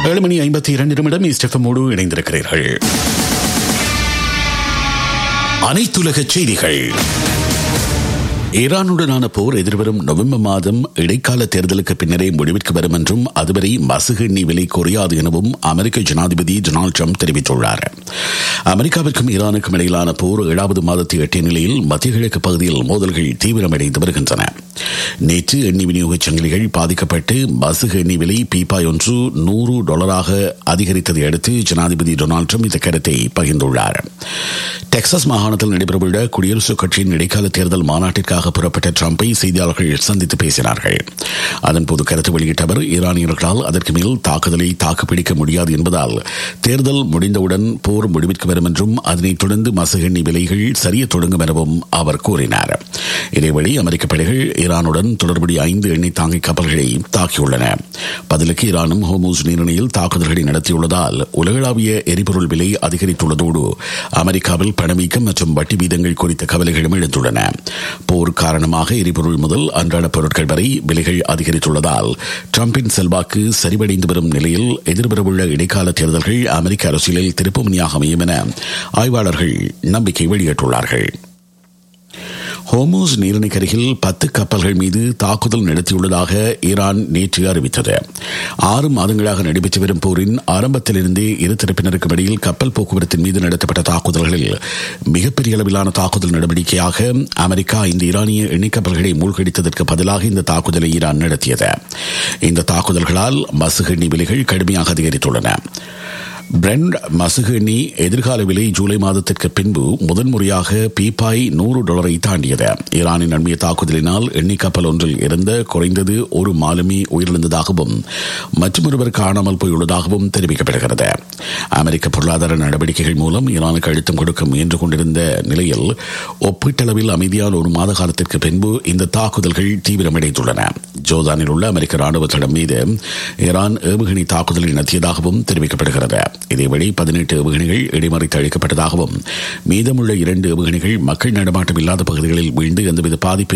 ஏழு மணி ஐம்பத்தி இரண்டு நிமிடம் இஸ்டெஃபமோடு இணைந்திருக்கிறீர்கள் அனைத்துலக செய்திகள் ஈரானுடனான போர் எதிர்வரும் நவம்பர் மாதம் இடைக்கால தேர்தலுக்கு பின்னரே முடிவிற்கு வரும் என்றும் அதுவரை மசுகு எண்ணி விலை குறையாது எனவும் அமெரிக்க ஜனாதிபதி டொனால்டு ட்ரம்ப் தெரிவித்துள்ளார் அமெரிக்காவிற்கும் ஈரானுக்கும் இடையிலான போர் ஏழாவது மாதத்தை எட்டிய நிலையில் மத்திய கிழக்கு பகுதியில் மோதல்கள் தீவிரமடைந்து வருகின்றன நேற்று எண்ணெய் விநியோகச் சங்கிலிகள் பாதிக்கப்பட்டு மசுகு எண்ணெய் விலை பீப்பாய் ஒன்று நூறு டாலராக அதிகரித்ததை அடுத்து ஜனாதிபதி டொனால்டு ட்ரம்ப் இந்த கருத்தை பகிர்ந்துள்ளார் டெக்சாஸ் மாகாணத்தில் நடைபெறவுள்ள குடியரசுக் கட்சியின் இடைக்கால தேர்தல் மாநாட்டிற்காக புறப்பட்ட ட்ரம்பை செய்தியாளர்கள் சந்தித்து பேசினார்கள் அதன்போது கருத்து வெளியிட்ட அவர் ஈரானியர்களால் அதற்கு மேல் தாக்குதலை தாக்குப்பிடிக்க முடியாது என்பதால் தேர்தல் முடிந்தவுடன் போர் முடிவிற்கு வரும் என்றும் அதனைத் தொடர்ந்து மசகு எண்ணெய் விலைகள் சரிய தொடங்கும் எனவும் அவர் கூறினார் இதேவழி அமெரிக்க படைகள் ஈரானுடன் தொடர்புடைய ஐந்து எண்ணெய் தாங்கி கப்பல்களை தாக்கியுள்ளன பதிலுக்கு ஈரானும் ஹோமூஸ் நீரிணையில் தாக்குதல்களை நடத்தியுள்ளதால் உலகளாவிய எரிபொருள் விலை அதிகரித்துள்ளதோடு அமெரிக்காவில் பணவீக்கம் மற்றும் வட்டி வீதங்கள் குறித்த கவலைகளும் எழுந்துள்ளன போர் காரணமாக எரிபொருள் முதல் அன்றாட பொருட்கள் வரை விலைகள் அதிகரித்துள்ளதால் டிரம்பின் செல்வாக்கு சரிவடைந்து வரும் நிலையில் எதிர்வரவுள்ள இடைக்கால தேர்தல்கள் அமெரிக்க அரசியலில் திருப்புமுனையாக அமையும் என ஆய்வாளர்கள் நம்பிக்கை வெளியிட்டுள்ளார்கள் ஹோமோஸ் நீரிணைக்கருகில் பத்து கப்பல்கள் மீது தாக்குதல் நடத்தியுள்ளதாக ஈரான் நேற்று அறிவித்தது ஆறு மாதங்களாக நடைபெற்று வரும் போரின் ஆரம்பத்திலிருந்தே இரு தரப்பினருக்கும் இடையில் கப்பல் போக்குவரத்தின் மீது நடத்தப்பட்ட தாக்குதல்களில் மிகப்பெரிய அளவிலான தாக்குதல் நடவடிக்கையாக அமெரிக்கா இந்த ஈரானிய எண்ணெய் கப்பல்களை மூழ்கடித்ததற்கு பதிலாக இந்த தாக்குதலை ஈரான் நடத்தியது இந்த தாக்குதல்களால் மசுகு எண்ணெய் விலைகள் கடுமையாக அதிகரித்துள்ளன பிரெண்ட் மசுகு எண்ணி எதிர்கால விலை ஜூலை மாதத்திற்கு பின்பு முதன்முறையாக பீப்பாய் நூறு டாலரை தாண்டியது ஈரானின் நன்மைய தாக்குதலினால் எண்ணெய் கப்பல் ஒன்றில் இருந்த குறைந்தது ஒரு மாலுமி உயிரிழந்ததாகவும் மற்றொருவர் காணாமல் போயுள்ளதாகவும் தெரிவிக்கப்படுகிறது அமெரிக்க பொருளாதார நடவடிக்கைகள் மூலம் ஈரானுக்கு அழுத்தம் கொடுக்க முயன்று கொண்டிருந்த நிலையில் ஒப்பீட்டளவில் அமைதியான ஒரு மாத காலத்திற்கு பின்பு இந்த தாக்குதல்கள் தீவிரமடைந்துள்ளன ஜோர்தானில் உள்ள அமெரிக்க ராணுவ தளம் மீது ஈரான் ஏவுகணை தாக்குதலை நடத்தியதாகவும் தெரிவிக்கப்படுகிறது இதேவழி பதினெட்டு ஏவுகணைகள் இடைமறித்து அளிக்கப்பட்டதாகவும் மீதமுள்ள இரண்டு ஏவுகணைகள் மக்கள் நடமாட்டம் இல்லாத பகுதிகளில் வீழ்ந்து எந்தவித பாதிப்பை